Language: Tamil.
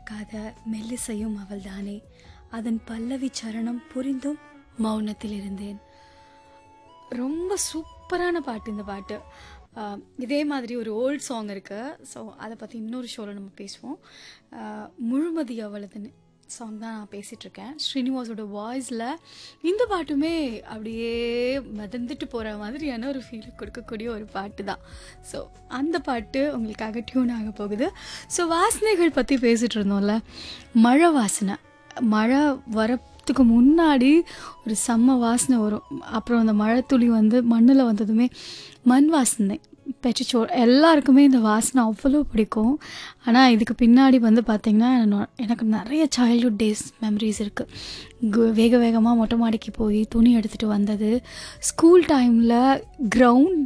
மறக்காத மெல்லிசையும் அவள்தானே அதன் பல்லவி சரணம் புரிந்தும் மௌனத்தில் இருந்தேன் ரொம்ப சூப்பரான பாட்டு இந்த பாட்டு ஆஹ் இதே மாதிரி ஒரு ஓல்ட் சாங் இருக்கு ஸோ அதை பற்றி இன்னொரு ஷோவில் நம்ம பேசுவோம் ஆஹ் முழுமதி அவளதுன்னு சாங் தான் நான் பேசிகிட்டு இருக்கேன் ஸ்ரீனிவாஸோட வாய்ஸில் இந்த பாட்டுமே அப்படியே மிதந்துட்டு போகிற மாதிரியான ஒரு ஃபீல் கொடுக்கக்கூடிய ஒரு பாட்டு தான் ஸோ அந்த பாட்டு உங்களுக்காக டியூன் ஆக போகுது ஸோ வாசனைகள் பற்றி பேசிகிட்டு இருந்தோம்ல மழை வாசனை மழை வரத்துக்கு முன்னாடி ஒரு செம்ம வாசனை வரும் அப்புறம் அந்த மழை துளி வந்து மண்ணில் வந்ததுமே மண் வாசனை பெட்ரிச்சோர் எல்லாருக்குமே இந்த வாசனை அவ்வளோ பிடிக்கும் ஆனால் இதுக்கு பின்னாடி வந்து பார்த்திங்கன்னா நான் எனக்கு நிறைய சைல்ட்ஹுட் டேஸ் மெமரிஸ் இருக்குது வேக வேகமாக மொட்டை மாடிக்கு போய் துணி எடுத்துகிட்டு வந்தது ஸ்கூல் டைமில் கிரவுண்ட்